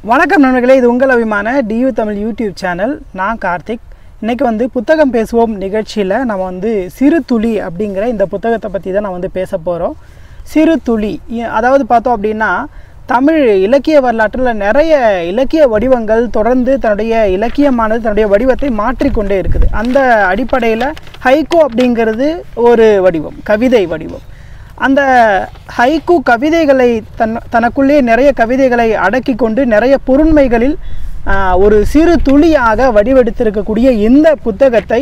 வணக்கம் நண்பர்களே இது உங்கள் அபிமான டியூ தமிழ் யூடியூப் சேனல் நான் கார்த்திக் இன்னைக்கு வந்து புத்தகம் பேசுவோம் நிகழ்ச்சியில் நம்ம வந்து சிறு துளி அப்படிங்கிற இந்த புத்தகத்தை பற்றி தான் நான் வந்து பேச போகிறோம் சிறு துளி இ- அதாவது பார்த்தோம் அப்படின்னா தமிழ் இலக்கிய வரலாற்றில் நிறைய இலக்கிய வடிவங்கள் தொடர்ந்து தன்னுடைய இலக்கியமானது தன்னுடைய வடிவத்தை மாற்றிக்கொண்டே இருக்குது அந்த அடிப்படையில் ஹைகோ அப்படிங்கிறது ஒரு வடிவம் கவிதை வடிவம் அந்த ஹைக்கூ கவிதைகளை தன் தனக்குள்ளே நிறைய கவிதைகளை அடக்கி கொண்டு நிறைய பொருண்மைகளில் ஆஹ், ஒரு சிறு துளியாக வடிவெடுத்திருக்கக்கூடிய இந்த புத்தகத்தை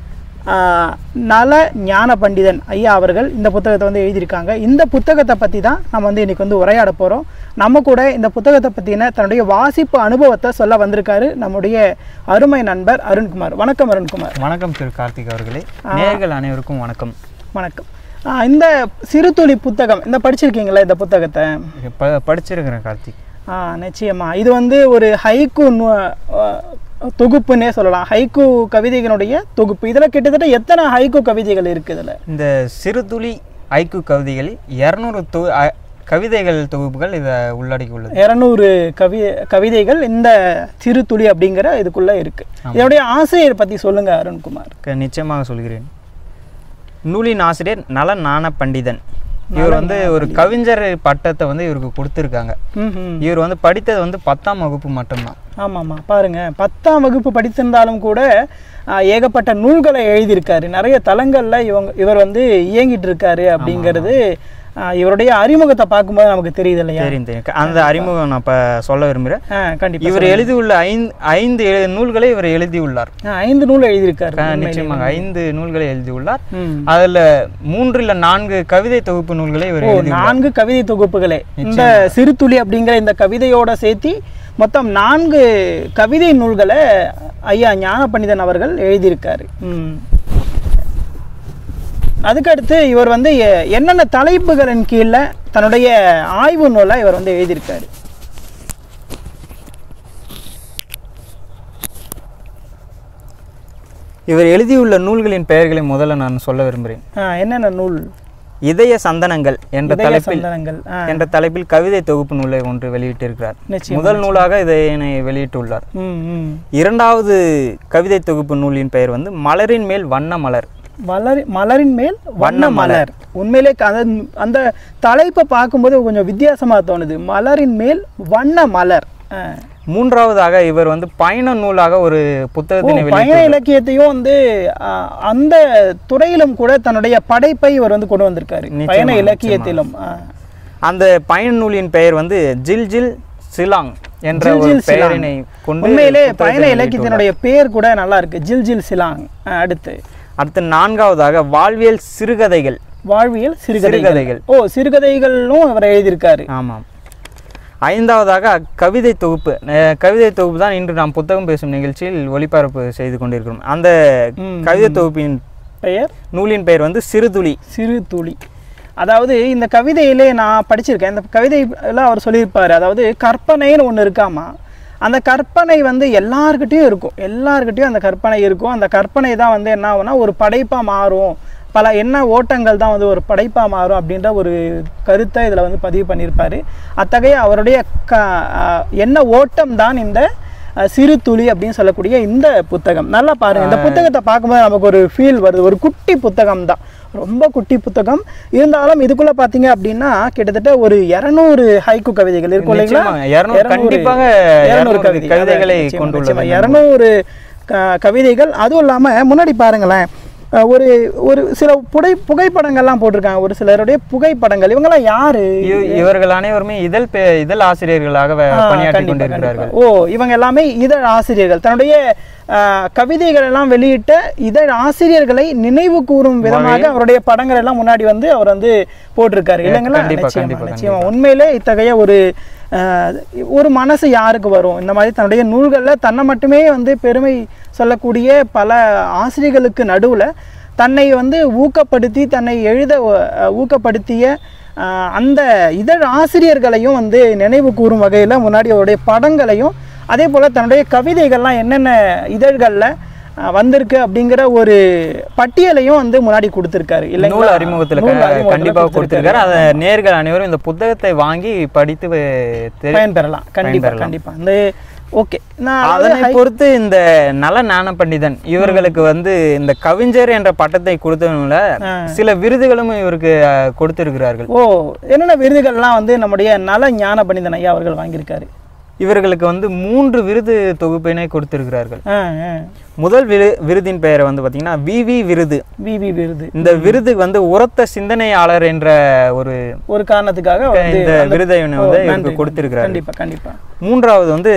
ஆஹ், நல ஞான பண்டிதன் ஐயா அவர்கள் இந்த புத்தகத்தை வந்து எழுதியிருக்காங்க இந்த புத்தகத்தை பற்றி தான் நம்ம வந்து இன்னைக்கு வந்து உரையாட போகிறோம் நம்ம கூட இந்த புத்தகத்தை பற்றின தன்னுடைய வாசிப்பு அனுபவத்தை சொல்ல வந்திருக்காரு நம்முடைய அருமை நண்பர் அருண்குமார் வணக்கம் அருண்குமார் வணக்கம் திரு கார்த்திக் அவர்களே நேயர்கள் அனைவருக்கும் வணக்கம் வணக்கம் ஆஹ், இந்த சிறுதுளி புத்தகம் இந்த படிச்சிருக்கீங்களா இந்த புத்தகத்தை ப படிச்சிருக்கிறேன் கார்த்திக் ஆ நிச்சயமா இது வந்து ஒரு ஹைக்கு நு- அஹ், தொகுப்புன்னே சொல்லலாம் ஹைக்கு கவிதைகளுடைய தொகுப்பு இதில் கிட்டத்தட்ட எத்தனை ஹைக்கு கவிதைகள் இருக்கு இதில் இந்த சிறுதுளி ஐக்கு கவிதைகளில் இரநூறு தொ அ- கவிதைகள் தொகுப்புகள் இதை உள்ளடக்கி உள்ளது இரநூறு கவி கவிதைகள் இந்த சிறுதுளி அப்படிங்கிற இதுக்குள்ள இருக்கு இதனுடைய ஆசிரியர் பத்தி சொல்லுங்க அருண்குமார் க- நிச்சயமாக சொல்கிறேன் நூலின் ஆசிரியர் நல ஞான பண்டிதன் இவர் வந்து ஒரு கவிஞர் பட்டத்தை வந்து இவருக்கு கொடுத்துருக்காங்க ம் ம் இவர் வந்து படித்தது வந்து பத்தாம் வகுப்பு மட்டும்தான் ஆமாம்மா பாருங்க பத்தாம் வகுப்பு படித்திருந்தாலும் கூட ஆ, ஏகப்பட்ட நூல்களை எழுதியிருக்காரு நிறைய தளங்கள்ல இவங்க இவர் வந்து இயங்கிட்டு இருக்காரு அப்படிங்கிறது ஆ, இவருடைய அறிமுகத்தை பார்க்கும்போது நமக்கு தெரியுது இல்லையா தெரியும் தெரியும் அந்த அறிமுகம் நான் இப்போ சொல்ல விரும்புகிறேன் ஆ, கண்டிப்பா இவர் எழுதியுள்ள ஐந்து ஐந்து எழு- நூல்களை இவர் எழுதியுள்ளார் ஆ, ஐந்து நூல் எழுதியிருக்காரு க- நிச்சயமாக ஐந்து நூல்களை எழுதியுள்ளார் ம். அதுல மூன்று இல்ல நான்கு கவிதை தொகுப்பு நூல்களை இவர் ஓ எழுதி நான்கு கவிதை தொகுப்புகளே இந்த சிறுதுளி அப்படிங்கிற இந்த கவிதையோட சேர்த்து மொத்தம் நான்கு கவிதை நூல்களை ஐயா ஞான பண்டிதன் அவர்கள் எழுதியிருக்காரு ம். அதுக்கடுத்து இவர் வந்து எ- என்னென்ன தலைப்புகளின் கீழே தன்னுடைய ஆய்வு நூலை இவர் வந்து எழுதியிருக்காரு இவர் எழுதியுள்ள நூல்களின் பெயர்களை முதல்ல நான் சொல்ல விரும்புகிறேன் ஆ, என்னென்ன நூல் இதய சந்தனங்கள் என்ற இதய தலைப்பில் சந்தனங்கள் ஆ, என்ற தலைப்பில் கவிதை தொகுப்பு நூலை ஒன்று வெளியிட்டிருக்கிறார் நிச்சயம் முதல் நூலாக இதனை வெளியிட்டுள்ளார் ம் ம் இரண்டாவது கவிதை தொகுப்பு நூலின் பெயர் வந்து மலரின் மேல் வண்ண மலர் மலர் மலரின் மேல் வண்ண மலர் உண்மையிலே க- அந்த அந்த தலைப்பை பார்க்கும்போது கொஞ்சம் வித்தியாசமா தோணுது மலரின் மேல் வண்ண மலர் ஆ. மூன்றாவதாக இவர் வந்து பயண நூலாக ஒரு ஓ, புத்தகத்தினை வெளி பயண இலக்கியத்தையும் வந்து ஆ, அந்த துறையிலும் கூட தன்னுடைய படைப்பை இவர் வந்து கொண்டு வந்திருக்காரு நிச்சயமா, பயண இலக்கியத்திலும் ஆ. அந்த பயண நூலின் பெயர் வந்து ஜில் ஜில் சிலாங் என்ற ஜில் ஒரு ஜில் சிலாங். பெயரினை கொண்டு உண்மையிலே புத்தகத்தை பயண வெளியிட்டுள்ளார். இலக்கியத்தினுடைய பேர் கூட நல்லா இருக்கு ஜில் ஜில் சிலாங் ஆ, அடுத்து அடுத்து நான்காவதாக வாழ்வியல் சிறுகதைகள் வாழ்வியல் சிறுகதைகள் சிறுகதைகள். ஓ சிறுகதைகளும் அவர் எழுதியிருக்காரு ஆமாம் ஐந்தாவதாக கவிதை தொகுப்பு அஹ், கவிதை தொகுப்பு தான் இன்று நாம் புத்தகம் பேசும் நிகழ்ச்சியில் ஒளிபரப்பு செய்து கொண்டிருக்கிறோம் அந்த ம், கவிதை தொகுப்பின் பெயர் நூலின் பெயர் வந்து சிறுதுளி சிறு துளி அதாவது இந்த கவிதையிலே நான் படிச்சிருக்கேன் இந்த கவிதையில் அவர் சொல்லியிருப்பார் அதாவது கற்பனைன்னு ஒன்று இருக்காமா அந்த கற்பனை வந்து எல்லார்கிட்டயும் இருக்கும் எல்லார்கிட்டயும் அந்த கற்பனை இருக்கும் அந்த கற்பனை தான் வந்து என்ன ஆகும்னா ஒரு படைப்பாக மாறும் பல என்ன ஓட்டங்கள் தான் வந்து ஒரு படைப்பாக மாறும் அப்படின்ற ஒரு கருத்தை இதில் வந்து பதிவு பண்ணியிருப்பார் அத்தகைய அவருடைய க அஹ், என்ன ஓட்டம் தான் இந்த அஹ், சிறு துளி அப்படின்னு சொல்லக்கூடிய இந்த புத்தகம் நல்லா பாருங்க இந்த புத்தகத்தை பார்க்கும்போது நமக்கு ஒரு ஃபீல் வருது ஒரு குட்டி புத்தகம் தான் ரொம்ப குட்டி புத்தகம் இருந்தாலும் இதுக்குள்ள பாத்தீங்க அப்படின்னா கிட்டத்தட்ட ஒரு இரநூறு ஹைக்கு கவிதைகள் இருக்கும் இல்லைங்களா நிச்சயமா, 200 கண்டிப்பாக 200 கவிதைகளை கொண்டுள்ளது இந்த இரநூறு கவிதைகள் அதுவும் இல்லாம முன்னாடி பாருங்களேன் அஹ், ஒரு ஒரு சில புடை புகைப்படங்கள்லாம் போட்டிருக்காங்க ஒரு சிலருடைய புகைப்படங்கள் இவங்கெல்லாம் யாரு இவ- இவர்கள் அனைவருமே இதழ் பெ- இதழ் ஆசிரியர்களாக வ- ஆ, பணியாற்றி கண்டிப்பா, கொண்டிருக்கிறார்கள் கண்டிப்பா. ஓ இவங்க எல்லாமே இதழ் ஆசிரியர்கள் தன்னுடைய ஆ, கவிதைகள் எல்லாம் வெளியிட்ட இதழ் ஆசிரியர்களை நினைவு கூறும் விதமாக அவருடைய படங்கள் எல்லாம் முன்னாடி வந்து அவர் வந்து போட்டிருக்காரு இல்லைங்களா கண்டிப்பா, நிச்சயமா கண்டிப்பா, நிச்சயமா உண்மையிலே இத்தகைய ஒரு ஆ, ஒரு மனசு யாருக்கு வரும் இந்த மாதிரி தன்னுடைய நூல்களில் தன்னை மட்டுமே வந்து பெருமை சொல்லக்கூடிய பல ஆசிரியர்களுக்கு நடுவுல தன்னை வந்து ஊக்கப்படுத்தி தன்னை எழுத அஹ், ஊக்கப்படுத்திய ஆஹ், அந்த இதழ் ஆசிரியர்களையும் வந்து நினைவு கூறும் வகையில் முன்னாடி அவருடைய படங்களையும் அதே போல் தன்னுடைய கவிதைகள்லாம் என்னென்ன இதழ்களில் அஹ், வந்திருக்கு அப்படிங்கிற ஒரு பட்டியலையும் வந்து முன்னாடி கொடுத்துருக்காரு நூல் இல்லைங்களா அறிமுகத்தில் நூல் அறிமுகத்துல கண்டிப்பாக கொடுத்துருக்காரு அதை நேர்கள் அனைவரும் இந்த புத்தகத்தை வாங்கி படித்து வே- தெரி- பயன்பெறலாம் கண்டிப்பா கண்டிப்பா இந்த ஓகே நான் அதனை பொறுத்து இந்த நல ஞான பண்டிதன் இவர்களுக்கு வந்து இந்த கவிஞர் என்ற பட்டத்தை கொடுத்ததுனால சில விருதுகளும் இவருக்கு அஹ், கொடுத்திருக்கிறார்கள் ஓ என்னென்ன விருதுகள்லாம் வந்து நம்முடைய நல ஞான பண்டிதன் ஐயா அவர்கள் வாங்கியிருக்காரு இவர்களுக்கு வந்து மூன்று விருது தொகுப்பினை கொடுத்திருக்கிறார்கள் ஆ ஆ முதல் விரு விருதின் பெயரை வந்து பார்த்தீங்கன்னா விவி விருது விவி விருது இந்த விருது வந்து உரத்த சிந்தனையாளர் என்ற ஒரு ஒரு காரணத்துக்காக வந்து இந்த அந்த- விருதை ஓ, வந்து இவருக்கு நன்றி. கொடுத்திருக்கிறார் கண்டிப்பா கண்டிப்பா மூன்றாவது வந்து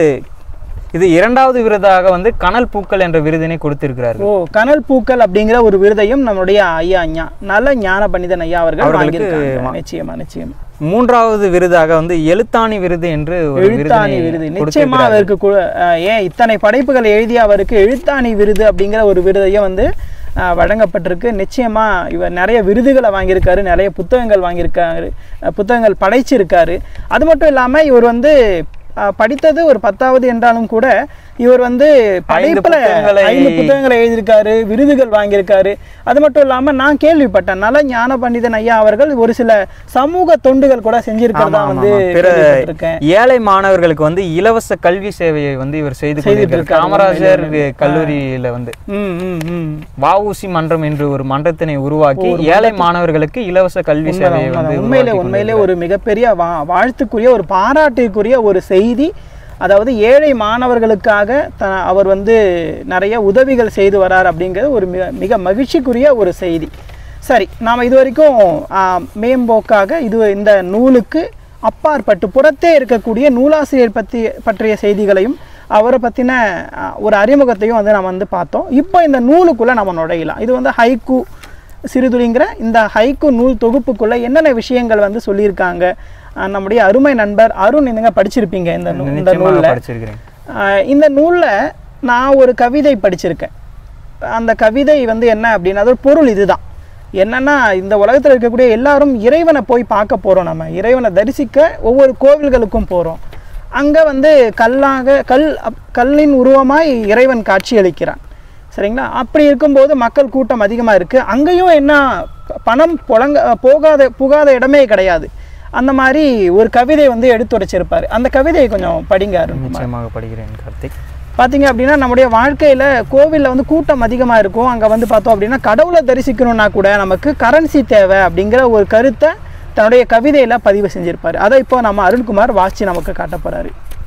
இது இரண்டாவது விருதாக வந்து கனல் பூக்கள் என்ற விருதினை கொடுத்திருக்கிறார்கள் ஓ கனல் பூக்கள் அப்படிங்கிற ஒரு விருதையும் நம்முடைய ஐயா ஞா நல்ல ஞான பண்டிதன் ஐயா அவர்கள் அவர்களுக்கு வாங்கியிருக்காங்க நிச்சயமா நிச்சயமா மூன்றாவது விருதாக வந்து எழுத்தாணி விருது என்று ஒரு எழுத்தாணி விருதினை விருது நிச்சயமா கொடுத்திருக்கிறார்கள். அவருக்கு கு- அஹ், ஏன் இத்தனை படைப்புகளை எழுதிய அவருக்கு எழுத்தாணி விருது அப்படிங்கிற ஒரு விருதையும் வந்து அஹ், வழங்கப்பட்டிருக்கு நிச்சயமா இவர் நிறைய விருதுகளை வாங்கியிருக்காரு நிறைய புத்தகங்கள் வாங்கியிருக்காரு அஹ், புத்தகங்கள் படைச்சிருக்காரு அது மட்டும் இல்லாம இவர் வந்து அஹ், படித்தது ஒரு பத்தாவது என்றாலும் கூட இவர் வந்து படைப்புல புத்தகங்களை- ஐந்து புத்தகங்களை எழுதியிருக்காரு விருதுகள் வாங்கியிருக்காரு அது மட்டும் இல்லாம நான் கேள்விப்பட்டேன் நல ஞான பண்டிதன் ஐயா அவர்கள் ஒரு சில சமூக தொண்டுகள் கூட செஞ்சிருக்கிறதா ஆமா, வந்து ஆமா. பிற கேள்விப்பட்டிருக்கேன் ஏழை மாணவர்களுக்கு வந்து இலவச கல்வி சேவையை வந்து இவர் செய்து கொண்டிருக்கிறார் இருக்காரு. காமராஜர் கல்லூரியில வந்து ம் ம் ம் வஉசி மன்றம் என்று ஒரு மன்றத்தினை உருவாக்கி ஏழை மாணவர்களுக்கு இலவச கல்வி சேவையை வந்து உண்மையிலே உருவாக்கி உண்மையிலே ஒரு மிகப்பெரிய வா வாழ்த்துக்குரிய ஒரு பாராட்டுக்குரிய ஒரு செய்தி அதாவது ஏழை மாணவர்களுக்காக த அவர் வந்து நிறைய உதவிகள் செய்து வரார் அப்படிங்கிறது ஒரு மிக மிக மகிழ்ச்சிக்குரிய ஒரு செய்தி சரி நாம் இது வரைக்கும் ஆ, மேம்போக்காக இது இந்த நூலுக்கு அப்பாற்பட்டு புறத்தே இருக்கக்கூடிய நூலாசிரியர் பற்றி பற்றிய செய்திகளையும் அவரை பற்றின ஒரு அறிமுகத்தையும் வந்து நம்ம வந்து பார்த்தோம் இப்போ இந்த நூலுக்குள்ளே நம்ம நுழையலாம் இது வந்து ஹைக்கூ சிறுதுளிங்கிற இந்த ஹைக்கு நூல் தொகுப்புக்குள்ள என்னென்ன விஷயங்கள் வந்து சொல்லியிருக்காங்க அஹ் நம்முடைய அருமை நண்பர் அருண் நீங்க படிச்சிருப்பீங்க இந்த நூ- இந்த நிச்சயமாக நூலில் படிச்சிருக்கிறேன் இந்த நூலில் நான் ஒரு கவிதை படிச்சிருக்கேன் அந்த கவிதை வந்து என்ன அப்படின்னா அதோட பொருள் இதுதான் என்னன்னா இந்த உலகத்தில் இருக்கக்கூடிய எல்லாரும் இறைவனை போய் பார்க்க போகிறோம் நம்ம இறைவனை தரிசிக்க ஒவ்வொரு கோவில்களுக்கும் போகிறோம் அங்கே வந்து கல்லாக கல் அப்- கல்லின் உருவமாய் இறைவன் காட்சியளிக்கிறான் சரிங்களா அப்படி இருக்கும்போது மக்கள் கூட்டம் அதிகமாக இருக்குது அங்கேயும் என்ன ப- பணம் புழங்க போகாத புகாத இடமே கிடையாது அந்த மாதிரி ஒரு கவிதை வந்து எடுத்துரைச்சிருப்பார் அந்த கவிதையை கொஞ்சம் படிங்க அருண் நிச்சயமாக படிக்கிறேன் கார்த்திக் பார்த்தீங்க அப்படின்னா நம்முடைய வாழ்க்கையில் கோவிலில் வந்து கூட்டம் அதிகமாக இருக்கும் அங்கே வந்து பார்த்தோம் அப்படின்னா கடவுளை தரிசிக்கணும்னா கூட நமக்கு கரன்சி தேவை அப்படிங்கிற ஒரு கருத்தை தன்னுடைய கவிதையில் பதிவு செஞ்சிருப்பார் அதை இப்போ நம்ம அருண்குமார் வாசி நமக்கு காட்ட போறாரு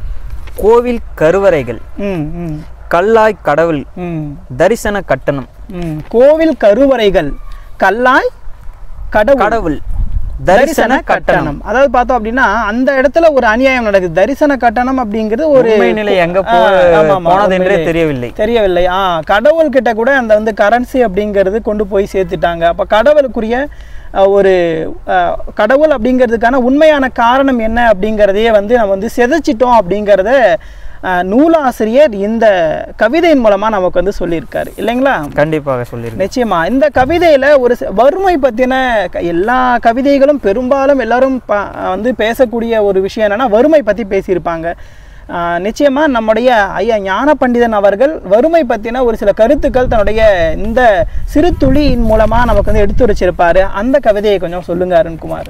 கோவில் கருவறைகள் ம் ம் கல்லாய் கடவுள் ம் தரிசன கட்டணம் ம் கோவில் கருவறைகள் கல்லாய் கடவுள் கடவுள் தரிசன கட்டணம் அதாவது பார்த்தோம் அப்படின்னா அந்த இடத்துல ஒரு அநியாயம் நடக்குது தரிசன கட்டணம் அப்படிங்கிறது ஒரு உண்மை நிலை எங்க போ ஆ, ஆமா, ஆமா, போனது என்றே உண்மையிலே. தெரியவில்லை தெரியவில்லை ஆ கடவுள் கிட்ட கூட அந்த வந்து கரன்சி அப்படிங்கிறது கொண்டு போய் சேர்த்துட்டாங்க அப்போ கடவுளுக்குரிய அஹ், ஒரு அஹ், கடவுள் அப்படிங்கிறதுக்கான உண்மையான காரணம் என்ன அப்படிங்கிறதையே வந்து நம்ம வந்து சிதைச்சிட்டோம் அப்படிங்கிறத அஹ், நூலாசிரியர் இந்த கவிதையின் மூலமா நமக்கு வந்து சொல்லியிருக்காரு இல்லைங்களா கண்டிப்பாக சொல்லியிருக்கேன் நிச்சயமா இந்த கவிதையில ஒரு சி- வறுமை பத்தின க- எல்லா கவிதைகளும் பெரும்பாலும் எல்லாரும் ப- வந்து பேசக்கூடிய ஒரு விஷயம் என்னன்னா வறுமை பத்தி பேசியிருப்பாங்க ஆஹ் நிச்சயமா நம்முடைய ஐயா ஞான பண்டிதன் அவர்கள் வறுமை பத்தின ஒரு சில கருத்துக்கள் தன்னுடைய இந்த சிறு துளியின் மூலமா நமக்கு வந்து எடுத்துரைச்சிருப்பாரு அந்த கவிதையை கொஞ்சம் சொல்லுங்க அருண்குமார்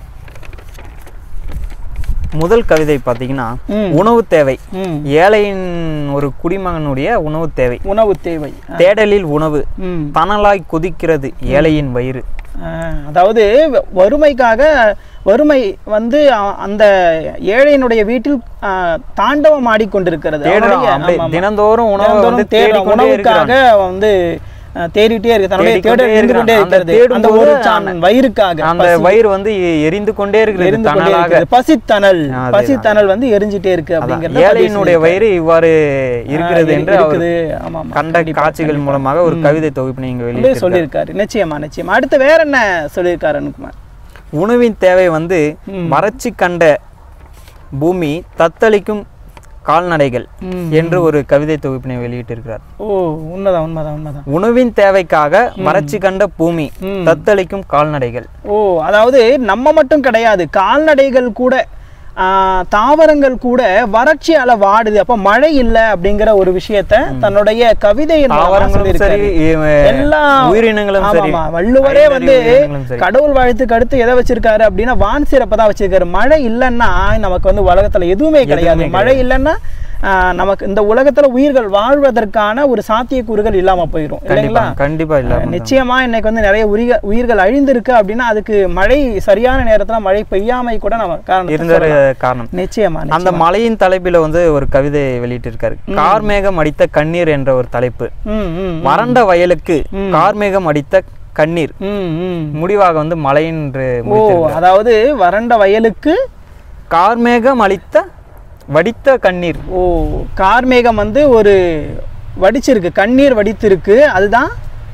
முதல் கவிதை பார்த்தீங்கன்னா ம். உணவு தேவை ம் ஏழையின் ஒரு குடிமகனுடைய உணவு தேவை உணவு தேவை தேடலில் உணவு ம் தணலாய் கொதிக்கிறது ஏழையின் வயிறு ஆஹ் அதாவது வ- வறுமைக்காக வறுமை வந்து அ- அந்த ஏழையினுடைய வீட்டில் ஆஹ், தாண்டவம் ஆடிக்கொண்டிருக்கிறது தேடுறான் அவனுடைய- அப்படியே ஆமா, ஆமா. தினந்தோறும் உணவை தினந்தோறும் வந்து தேடுறான். தேடிக்கொண்டே உணவுக்காக அவன் வந்து ஆஹ், தேடிட்டே இருக்கு தன்னுடைய தேடிக்கொண்டே தேடல் இருந்து கொண்டே இருக்கிறான். அந்த இருக்கிறது அந்த ஒரு தேடும்போது சான் வயிறுக்காக அந்த பசி வயிறு வந்து எ- எரிந்து கொண்டே இருக்கிறது எரிந்து கொண்டே தணலாக இருக்கிறது பசித்தனல் அதேதான். பசித்தனல் வந்து எரிஞ்சிட்டே இருக்கு அதான், அப்படிங்கிறது ஏழையினுடைய வயிறு இவ்வாறு இருக்கிறது என்று அவர் இருக்குது ஆமா ஆமா கண்ட காட்சிகள் மூலமாக ஒரு கவிதை தொகுப்பினை இங்கு வந்து வெளியிட்டு சொல்லியிருக்காரு நிச்சயமா நிச்சயமா அடுத்து வேற என்ன சொல்லியிருக்காரு அனுக்குமார் உணவின் தேவை வந்து ம். வறட்சி கண்ட பூமி தத்தளிக்கும் கால்நடைகள் ம். என்று ஒரு கவிதை தொகுப்பினை வெளியிட்டிருக்கிறார் ஓ உண்மைதான் உண்மைதான் உண்மைதான் உணவின் தேவைக்காக வறட்சி கண்ட பூமி ம். தத்தளிக்கும் கால்நடைகள் ஓ அதாவது நம்ம மட்டும் கிடையாது கால்நடைகள் கூட ஆஹ், தாவரங்கள் கூட வறட்சியால வாடுது அப்ப மழை இல்லை அப்படிங்கிற ஒரு விஷயத்த தன்னுடைய கவிதையின் மூலமா தாவரங்களும் சரி சொல்லியிருக்காரு. இவ- எல்லா உயிரினங்களும் சரி ஆமாமா, வள்ளுவரே ஐந்தறிவு வந்து உயிரினங்களும் சரி. கடவுள் வாழ்த்துக்கு அடுத்து எதை வச்சிருக்காரு அப்படின்னா வான் சிறப்பை தான் வச்சிருக்காரு மழை இல்லைன்னா நமக்கு வந்து உலகத்துல எதுவுமே கிடையாது மழை இல்லைன்னா ஆஹ், நமக்கு இந்த உலகத்துல உயிர்கள் வாழ்வதற்கான ஒரு சாத்தியக்கூறுகள் இல்லாம போயிடும் கண்டிப்பா இல்லைங்களா கண்டிப்பா இல்ல நிச்சயமா இன்னைக்கு வந்து நிறைய உயிர்கள் உயிர்கள் அழிந்திருக்கு அப்படின்னா அதுக்கு மழை சரியான நேரத்துல மழை பெய்யாமை கூட நம்ம காரணம் இருந்த ஒரு காரணம் நிச்சயமா அந்த மலையின் தலைப்பில வந்து ஒரு கவிதை வெளியிட்டிருக்காரு கார்மேகம் அடித்த கண்ணீர் என்ற ஒரு தலைப்பு ம் ம் வறண்ட வயலுக்கு கார்மேகம் அடித்த கண்ணீர் ம் ம் முடிவாக வந்து மழை என்று ஓ அதாவது வறண்ட வயலுக்கு கார்மேகம் அளித்த வடித்த கண்ணீர் ஓ கார்மேகம் வந்து ஒரு வடிச்சிருக்கு கண்ணீர் வடித்திருக்கு அதுதான்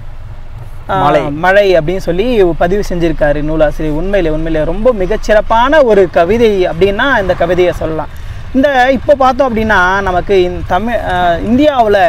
ஆ, மழை. மழை அப்படின்னு சொல்லி பதிவு செஞ்சிருக்காரு நூலாசிரியர் உண்மையிலே உண்மையிலே ரொம்ப மிகச்சிறப்பான ஒரு கவிதை அப்படின்னா இந்த கவிதையை சொல்லலாம் இந்த இப்போ பார்த்தோம் அப்படின்னா நமக்கு இந்த தமிழ் இந்தியாவில்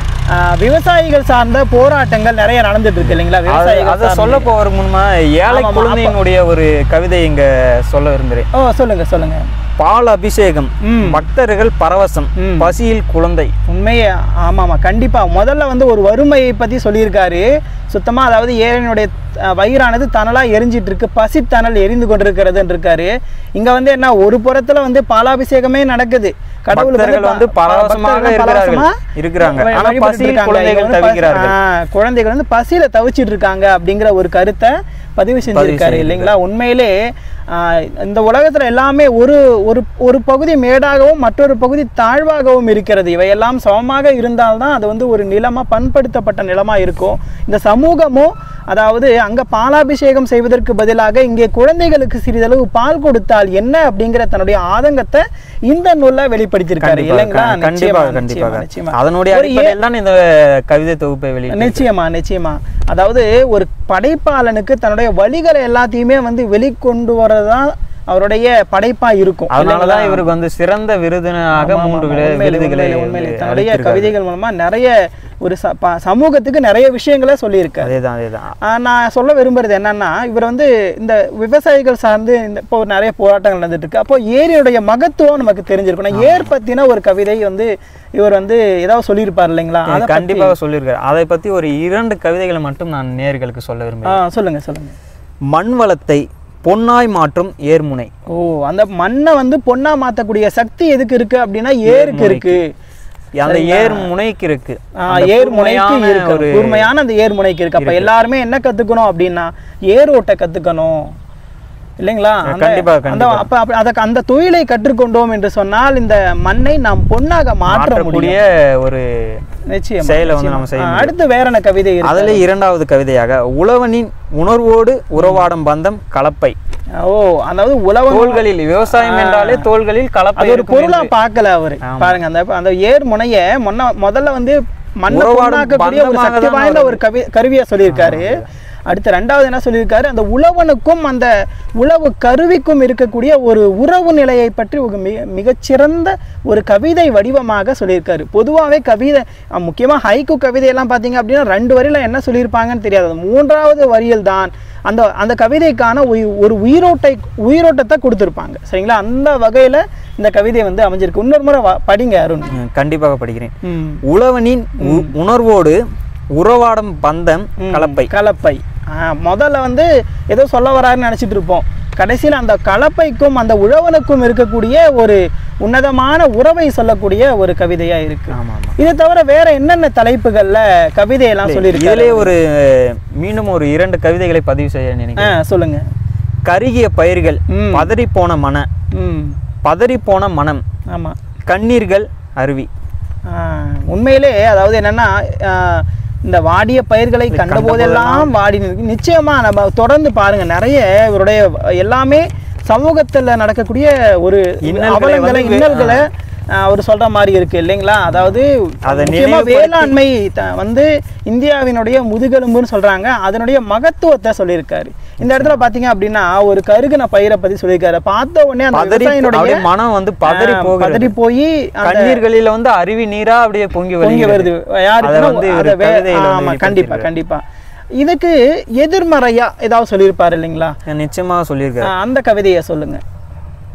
விவசாயிகள் சார்ந்த போராட்டங்கள் நிறைய நடந்துட்டு இருக்கு இல்லைங்களா அது- விவசாயிகள் அதை சொல்ல போறதுக்கு முன்மா ஏழை ஆமாமா, குழந்தையினுடைய ஒரு கவிதை இங்க சொல்ல விரும்புகிறேன் ஓ சொல்லுங்க சொல்லுங்க பால் அபிஷேகம் ம். பக்தர்கள் பரவசம் ம். பசியில் குழந்தை உண்மையே ஆமாமா கண்டிப்பா முதல்ல வந்து ஒரு வறுமையை பத்தி சொல்லியிருக்காரு சுத்தமா அதாவது ஏழையினுடைய அஹ், வயிறானது தனலா எரிஞ்சிட்டு இருக்கு பசித்தனல் எரிந்து கொண்டிருக்கிறதுன்னு இருக்காரு இங்க வந்து என்ன ஒரு புறத்துல வந்து பாலாபிஷேகமே நடக்குது கடவுளுக்கு பக்தர்கள் வந்து ப- பரவசமாக பக்தர்கள் இருக்கிறார்கள். பரவசமா இருக்கிறாங்க. வழி- ஆனா வழிபட்டுட்டு பசியில் இருக்காங்க. குழந்தைகள் இங்க வந்து பசி- தவிக்கிறார்கள். ஆ, குழந்தைகள் வந்து பசியில தவிச்சிட்டு இருக்காங்க அப்படிங்கிற ஒரு கருத்தை பதிவு செஞ்சிருக்காரு இல்லைங்களா உண்மையிலே ஆ, இந்த உலகத்துல எல்லாமே ஒரு ஒரு ஒரு பகுதி மேடாகவும் மற்றொரு பகுதி தாழ்வாகவும் இருக்கிறது இவையெல்லாம் சமமாக இருந்தால்தான் அது வந்து ஒரு நிலமா பண்படுத்தப்பட்ட நிலமா இருக்கும் இந்த சமூகமும் அதாவது அங்க பாலாபிஷேகம் செய்வதற்கு பதிலாக இங்கே குழந்தைகளுக்கு சிறிதளவு பால் கொடுத்தால் என்ன அப்படிங்கிற தன்னுடைய ஆதங்கத்தை இந்த நூல்ல வெளிப்படுத்தியிருக்காரு கண்டிப்பா, இல்லைங்களா கண்டிப்பாக நிச்சயமா, நிச்சயமா, கண்டிப்பாக நிச்சயமா. அதனுடைய ஒரு ஏ- அடிப்படையில் தான் இந்த கவிதை தொகுப்பை வெளியிட்டு நிச்சயமா நிச்சயமா அதாவது ஒரு படைப்பாளனுக்கு தன்னுடைய வழிகளை எல்லாத்தையுமே வந்து வெளிக்கொண்டு வரதான் அவருடைய படைப்பா இருக்கும் அதனாலதான் இவருக்கு வந்து சிறந்த விருதுனாக ஆமா, மூன்று ஆமா, விரு- உண்மையிலே, விருதுகளை உண்மையிலே, உண்மையிலே. தன்னுடைய அளித்திருக்காரு. கவிதைகள் மூலமா நிறைய ஒரு ச- ப- சமூகத்துக்கு நிறைய விஷயங்களை சொல்லியிருக்காரு அதேதான் அதேதான் ஆஹ் நான் சொல்ல விரும்புறது என்னன்னா இவர் வந்து இந்த விவசாயிகள் சார்ந்து இந்த இப்போ நிறைய போராட்டங்கள் நடந்துட்டு இருக்கு அப்போ ஏரியுடைய மகத்துவம் நமக்கு தெரிஞ்சிருக்கும் நான் ஏர் பத்தின ஒரு கவிதை வந்து இவர் வந்து ஏதாவது சொல்லியிருப்பார் இல்லைங்களா அதை பத்தி- கண்டிப்பாக சொல்லியிருக்காரு அதை பத்தி ஒரு இரண்டு கவிதைகளை மட்டும் நான் நேர்களுக்கு சொல்ல விரும்புகிறேன் ஆ, சொல்லுங்க சொல்லுங்க மண் வளத்தை பொன்னாய் மாற்றும் ஏர்முனை ஓ அந்த மண்ணை வந்து பொண்ணா மாத்தக்கூடிய சக்தி எதுக்கு இருக்கு அப்படின்னா ஏருக்கு இருக்கு அந்த ஏர் முனைக்கு இருக்கு ஆ, அந்த ஏர் முனைக்கு கூர்மையான இருக்கு ஒரு கூர்மையான அந்த ஏர் முனைக்கு இருக்கு அப்ப எல்லாருமே என்ன கத்துக்கணும் அப்படின்னா ஏர் ஓட்ட கத்துக்கணும் இல்லைங்களா அந்த- கண்டிப்பா, அந்த கண்டிப்பா. அப்ப அப்ப அதற்கு அந்த தொழிலை கற்றுக்கொண்டோம் என்று சொன்னால் இந்த மண்ணை நாம் பொன்னாக மாற்ற முடியும் மாற்றக்கூடிய ஒரு நிச்சயம் செயலை வந்து நம்ம செய்ய அடுத்து வேற என்ன கவிதை இருக்கு அதுல இரண்டாவது கவிதையாக உழவனின் உணர்வோடு உறவாடும் பந்தம் கலப்பை ஓ அதாவது உழவன் தோள்களில் விவசாயம் என்றாலே தோள்களில் கலப்பை அது ஒரு இருக்கும் பொருளா என்று. பார்க்கல அவரு பாருங்க அந்த அந்த ஏர் முனைய முன்ன முதல்ல வந்து மண்ணை உறவாடும் பொண்ணாக்கக்கூடிய ஒரு பந்தமாக சக்தி தான் வாய்ந்த ஒரு கவி கருவியை சொல்லியிருக்காரு அடுத்து ரெண்டாவது என்ன சொல்லியிருக்காரு அந்த உழவனுக்கும் அந்த உழவு கருவிக்கும் இருக்கக்கூடிய ஒரு உறவு நிலையை பற்றி ஒரு மிக மிகச்சிறந்த ஒரு கவிதை வடிவமாக சொல்லியிருக்காரு பொதுவாகவே கவிதை அஹ், முக்கியமா ஹைக்கு கவிதையெல்லாம் பார்த்தீங்க அப்படின்னா ரெண்டு வரியில என்ன சொல்லியிருப்பாங்கன்னு தெரியாது அது மூன்றாவது வரியில் தான் அந்த அந்த கவிதைக்கான உயி- ஒரு உயிரோட்டை உயிரோட்டத்தை கொடுத்துருப்பாங்க சரிங்களா அந்த வகையில இந்த கவிதை வந்து அமைஞ்சிருக்கு இன்னொரு முறை வா- படிங்க அருண் ம், கண்டிப்பாக படிக்கிறேன் ம். உழவனின் உ- உணர்வோடு உறவாடும் பந்தம் ம், கலப்பை கலப்பை ஆ, முதல்ல வந்து ஏதோ சொல்ல வராருன்னு நினைச்சிட்டு இருப்போம் கடைசியில் அந்த கலப்பைக்கும் அந்த உழவனுக்கும் இருக்கக்கூடிய ஒரு உன்னதமான உறவை சொல்லக்கூடிய ஒரு கவிதையா இருக்கு ஆமா ஆமா இது தவிர வேற என்னென்ன தலைப்புகள்ல கவிதையெல்லாம் சொல்லியிருக்காரு இதிலே ஒரு மீண்டும் ஒரு இரண்டு கவிதைகளை பதிவு செய்ய ஆ நினைக்கிறேன் சொல்லுங்க கருகிய பயிர்கள் ம். பதறி போன மன ம் பதறி போன மனம் ஆமா கண்ணீர்கள் அருவி ஆ, உண்மையிலே அதாவது என்னன்னா ஆ, இந்த வாடிய பயிர்களை கண்ட போதெல்லாம் வாடி நிற்கு நிச்சயமா நம்ம தொடர்ந்து பாருங்க நிறைய இவருடைய எல்லாமே சமூகத்துல நடக்கக்கூடிய ஒரு இன்னல்களை அவலங்களை வந்து வே- இன்னல்களை ஆ, அவர் சொல்ற மாதிரி இருக்கு இல்லைங்களா அதாவது அதை முக்கியமா நினைவுபடுத்தி- வேளாண்மை த- வந்து இந்தியாவினுடைய முதுகெலும்புன்னு சொல்றாங்க அதனுடைய மகத்துவத்தை சொல்லியிருக்காரு இந்த இடத்துல பாத்தீங்க அப்படின்னா ஒரு கருகின பயிரை பத்தி சொல்லியிருக்காரு பார்த்த உடனே அந்த பதறி விவசாயினுடைய அப்படியே மனம் வந்து பதறி ஆ, போகிறது பதறி போய் அந்த கண்ணீர்களில வந்து அருவி நீரா அப்படியே பொங்கி பொங்கி வருகிறது வருது அதை யாருக்குன்னா வந்து அதை இவர் வே- கவிதையில வந்து ஆமா கண்டிப்பா வெளிப்படுத்தியிருக்காரு. கண்டிப்பா இதுக்கு எதிர்மறையா ஏதாவது சொல்லியிருப்பாரு இல்லைங்களா நிச்சயமாக சொல்லியிருக்காரு ஆ, அந்த கவிதையை சொல்லுங்க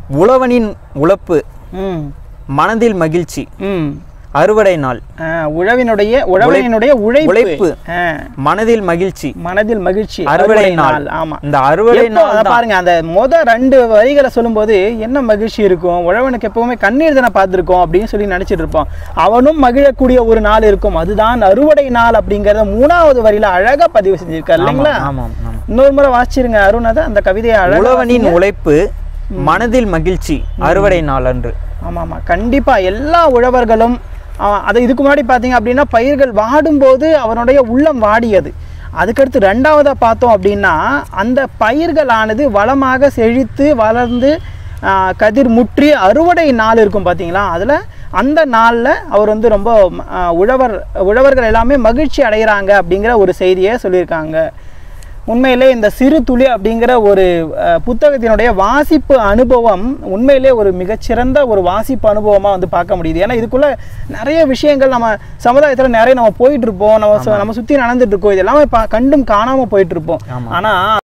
உழவனின் உழைப்பு ம் மனதில் மகிழ்ச்சி ம் அறுவடை நாள் ஆ, உழவினுடைய உழவனுடைய உழைப்பு உழைப்பு. ஆ, மனதில் மகிழ்ச்சி மனதில் மகிழ்ச்சி அறுவடை நாள் ஆமா இந்த அறுவடை எப்போ நாள் அதை பாருங்க அந்த முத ரெண்டு வரிகளை சொல்லும்போது என்ன மகிழ்ச்சி இருக்கும் உழவனுக்கு எப்பவுமே கண்ணீர் தானே பார்த்துருக்கோம் அப்படின்னு சொல்லி நினைச்சிட்டு இருப்போம் அவனும் மகிழக்கூடிய ஒரு நாள் இருக்கும் அதுதான் அறுவடை நாள் அப்படிங்கறத மூணாவது வரியில அழகா பதிவு செஞ்சிருக்காரு இல்லைங்களா ஆமாம் ஆமாம் இன்னொரு முறை வாசிச்சிருங்க அருண் அதை அந்த கவிதையை அழகா உழவனின் உழைப்பு மனதில் மகிழ்ச்சி அறுவடை நாள் அன்று ஆமாம் ஆமாம் கண்டிப்பாக எல்லா உழவர்களும் ஆ, அதை இதுக்கு முன்னாடி பார்த்தீங்க அப்படின்னா பயிர்கள் வாடும்போது அவனுடைய உள்ளம் வாடியது அதுக்கடுத்து ரெண்டாவதாக பார்த்தோம் அப்படின்னா அந்த பயிர்களானது வளமாக செழித்து வளர்ந்து ஆ, கதிர் முற்றி அறுவடை நாள் இருக்கும் பார்த்தீங்களா அதில் அந்த நாளில் அவர் வந்து ரொம்ப ஆ, உழவர் உழவர்கள் எல்லாமே மகிழ்ச்சி அடைகிறாங்க அப்படிங்கிற ஒரு செய்தியை சொல்லியிருக்காங்க உண்மையிலே இந்த சிறு துளி அப்படிங்கிற ஒரு அஹ், புத்தகத்தினுடைய வாசிப்பு அனுபவம் உண்மையிலே ஒரு மிகச்சிறந்த ஒரு வாசிப்பு அனுபவமாக வந்து பார்க்க முடியுது ஏன்னா இதுக்குள்ள நிறைய விஷயங்கள் நம்ம சமுதாயத்தில் நிறைய நம்ம போயிட்டு இருப்போம் நம்ம சு- நம்ம சுற்றி நடந்துட்டு இருக்கோம் இது எல்லாமே பா- கண்டும் காணாமல் போயிட்டு இருப்போம் ஆமா. ஆனால்